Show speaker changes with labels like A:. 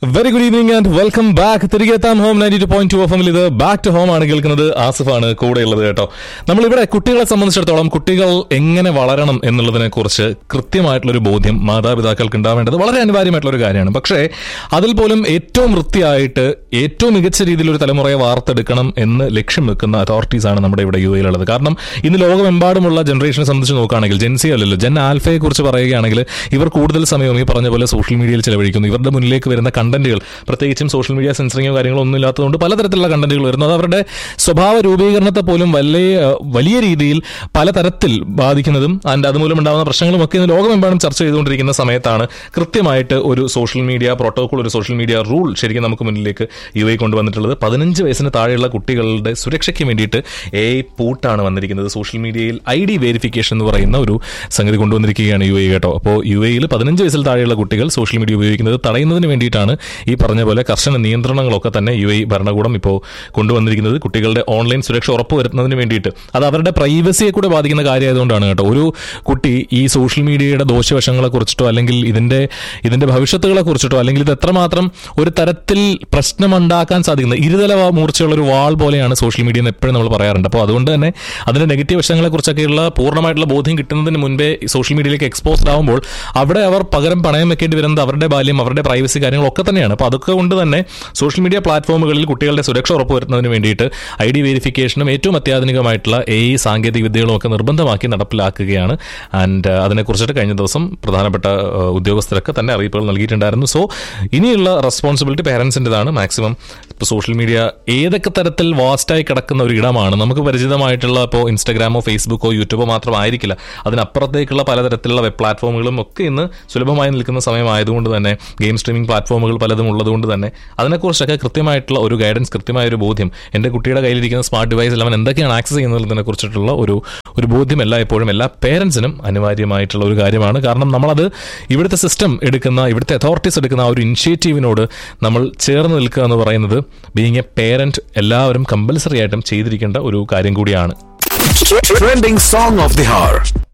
A: Very good evening and welcome back തിരികെ എത്താം home ninety two point two F എമ്മിൽ ഇത് ബാക്ക് ടു ഹോം ആണ് കേൾക്കുന്നത് ആസിഫാണ് കൂടെയുള്ളത് കേട്ടോ നമ്മളിവിടെ കുട്ടികളെ സംബന്ധിച്ചിടത്തോളം കുട്ടികൾ എങ്ങനെ വളരണം എന്നുള്ളതിനെ കുറിച്ച് കൃത്യമായിട്ടുള്ള ഒരു ബോധ്യം മാതാപിതാക്കൾക്ക് ഉണ്ടാവേണ്ടത് വളരെ അനിവാര്യമായിട്ടുള്ള ഒരു കാര്യമാണ് പക്ഷേ അതിൽ പോലും ഏറ്റവും വൃത്തിയായിട്ട് ഏറ്റവും മികച്ച രീതിയിൽ ഒരു തലമുറയെ വാർത്തെടുക്കണം എന്ന് ലക്ഷ്യം വെക്കുന്ന അതോറിറ്റീസ് ആണ് നമ്മുടെ ഇവിടെ യു എയിലുള്ളത് കാരണം ഇന്ന് ലോകമെമ്പാടുമുള്ള ജനറേഷനെ സംബന്ധിച്ച് നോക്കുകയാണെങ്കിൽ ജെൻസി അല്ലല്ലോ ജെൻ ആൽഫയെ കുറിച്ച് പറയുകയാണെങ്കിൽ ഇവർ കൂടുതൽ സമയവും ഈ പറഞ്ഞ പോലെ സോഷ്യൽ മീഡിയയിൽ ചെലവഴിക്കുന്നു ഇവരുടെ മുന്നിലേക്ക് വരുന്ന കണ്ടന്റുകൾ പ്രത്യേകിച്ചും സോഷ്യൽ മീഡിയ സെൻസറിങ്ങോ കാര്യങ്ങളോ ഒന്നും ഇല്ലാത്തതുകൊണ്ട് പലതരത്തിലുള്ള കണ്ടന്റുകൾ വരുന്നു അത് അവരുടെ സ്വഭാവ രൂപീകരണത്തെ പോലും വലിയ വലിയ രീതിയിൽ പലതരത്തിൽ ബാധിക്കുന്നതും ആൻഡ് അതുമൂലം ഉണ്ടാകുന്ന പ്രശ്നങ്ങളും ഒക്കെ ഇന്ന് ലോകമെമ്പാടും ചർച്ച ചെയ്തുകൊണ്ടിരിക്കുന്ന സമയത്താണ് കൃത്യമായിട്ട് ഒരു സോഷ്യൽ മീഡിയ പ്രോട്ടോകോൾ ഒരു സോഷ്യൽ മീഡിയ റൂൾ ശരിക്കും നമുക്ക് മുന്നിലേക്ക് യു എ കൊണ്ടുവന്നിട്ടുള്ളത് പതിനഞ്ച് വയസ്സിന് താഴെയുള്ള കുട്ടികളുടെ സുരക്ഷയ്ക്ക് വേണ്ടിയിട്ട് എ പൂട്ടാണ് വന്നിരിക്കുന്നത് സോഷ്യൽ മീഡിയയിൽ ഐ ഡി വെരിഫിക്കേഷൻ എന്ന് പറയുന്ന ഒരു സംഗതി കൊണ്ടുവന്നിരിക്കുകയാണ് യു എ കേട്ടോ അപ്പോൾ യു എയിൽ പതിനഞ്ച് വയസ്സിൽ താഴെയുള്ള കുട്ടികൾ സോഷ്യൽ മീഡിയ ഉപയോഗിക്കുന്നത് തടയുന്നതിന് വേണ്ടിയിട്ടാണ് ഈ പറഞ്ഞ പോലെ കർശന നിയന്ത്രണങ്ങളൊക്കെ തന്നെ യു എ ഭരണകൂടം ഇപ്പോൾ കൊണ്ടുവന്നിരിക്കുന്നത് കുട്ടികളുടെ ഓൺലൈൻ സുരക്ഷ ഉറപ്പുവരുത്തുന്നതിന് വേണ്ടിയിട്ട് അത് അവരുടെ പ്രൈവസിയെ കൂടെ ബാധിക്കുന്ന കാര്യമായതുകൊണ്ടാണ് കേട്ടോ ഒരു കുട്ടി ഈ സോഷ്യൽ മീഡിയയുടെ ദോഷവശങ്ങളെ കുറിച്ചിട്ടോ അല്ലെങ്കിൽ ഇതിന്റെ ഇതിന്റെ ഭവിഷ്യത്തുകളെ കുറിച്ചിട്ടോ അല്ലെങ്കിൽ ഇത് എത്രമാത്രം ഒരു തരത്തിൽ പ്രശ്നമുണ്ടാക്കാൻ സാധിക്കുന്ന ഇരുതല മൂർച്ചയുള്ള ഒരു വാൾ പോലെയാണ് സോഷ്യൽ മീഡിയ എന്ന് എപ്പോഴും നമ്മൾ പറയാറുണ്ട് അപ്പോൾ അതുകൊണ്ട് തന്നെ അതിന്റെ നെഗറ്റീവ് വശങ്ങളെ കുറിച്ചൊക്കെയുള്ള പൂർണ്ണമായിട്ടുള്ള ബോധ്യം കിട്ടുന്നതിന് മുൻപേ സോഷ്യൽ മീഡിയയിലേക്ക് എക്സ്പോസ്ഡ് ആവുമ്പോൾ അവിടെ അവർ പകരം പണയം വെക്കേണ്ടി വരുന്നത് അവരുടെ ബാല്യം അവരുടെ പ്രൈവസി കാര്യങ്ങളൊക്കെ തന്നെയാണ് അപ്പോൾ അതൊക്കെ കൊണ്ട് തന്നെ സോഷ്യൽ മീഡിയ പ്ലാറ്റ്ഫോമുകളിൽ കുട്ടികളുടെ സുരക്ഷ ഉറപ്പുവരുത്തുന്നതിന് വേണ്ടിയിട്ട് ഐ ഡി വെരിഫിക്കേഷനും ഏറ്റവും അത്യാധുനികമായിട്ടുള്ള എ ഐ സാങ്കേതിക വിദ്യകളും ഒക്കെ നിർബന്ധമാക്കി നടപ്പിലാക്കുകയാണ് ആൻഡ് അതിനെക്കുറിച്ചിട്ട് കഴിഞ്ഞ ദിവസം പ്രധാനപ്പെട്ട ഏഹ്, ഉദ്യോഗസ്ഥരൊക്കെ തന്നെ അറിയിപ്പുകൾ നൽകിയിട്ടുണ്ടായിരുന്നു സോ ഇനിയുള്ള റെസ്പോൺസിബിലിറ്റി പേരൻസിൻ്റെതാണ് മാക്സിമം ഇപ്പോൾ സോഷ്യൽ മീഡിയ ഏതൊക്കെ തരത്തിൽ വാസ്റ്റായി കിടക്കുന്ന ഒരു ഇടമാണ് നമുക്ക് പരിചിതമായിട്ടുള്ള ഇപ്പോൾ ഇൻസ്റ്റാഗ്രാമോ ഫേസ്ബുക്കോ യൂട്യൂബോ മാത്രമായിരിക്കില്ല അതിനപ്പുറത്തേക്കുള്ള പലതരത്തിലുള്ള വെബ് പ്ലാറ്റ്ഫോമുകളും ഒക്കെ ഇന്ന് സുലഭമായി നിൽക്കുന്ന സമയമായതുകൊണ്ട് തന്നെ ഗെയിം സ്ട്രീമിംഗ് പ്ലാറ്റ്ഫോമുകൾ പലതും ഉള്ളതുകൊണ്ട് തന്നെ അതിനെക്കുറിച്ചൊക്കെ കൃത്യമായിട്ടുള്ള ഒരു ഗൈഡൻസ് കൃത്യമായ ഒരു ബോധ്യം എൻ്റെ കുട്ടിയുടെ കയ്യിലിരിക്കുന്ന സ്മാർട്ട് ഡിവൈസിൽ അവൻ എന്തൊക്കെയാണ് ആക്സസ് ചെയ്യുന്നതിനെ കുറിച്ചിട്ടുള്ള ഒരു ഒരു ബോധ്യം എല്ലായ്പ്പോഴും എല്ലാ പേരൻസിനും അനിവാര്യമായിട്ടുള്ള ഒരു കാര്യമാണ് കാരണം നമ്മളത് ഇവിടുത്തെ സിസ്റ്റം എടുക്കുന്ന ഇവിടുത്തെ അതോറിറ്റീസ് എടുക്കുന്ന ആ ഒരു ഇനിഷ്യേറ്റീവിനോട് നമ്മൾ ചേർന്ന് നിൽക്കുക എന്ന് പറയുന്നത് ബീങ് എ പേരന്റ് എല്ലാവരും കമ്പൽസറി ആയിട്ടും ചെയ്തിരിക്കേണ്ട ഒരു കാര്യം കൂടിയാണ്
B: Trending song of the hour.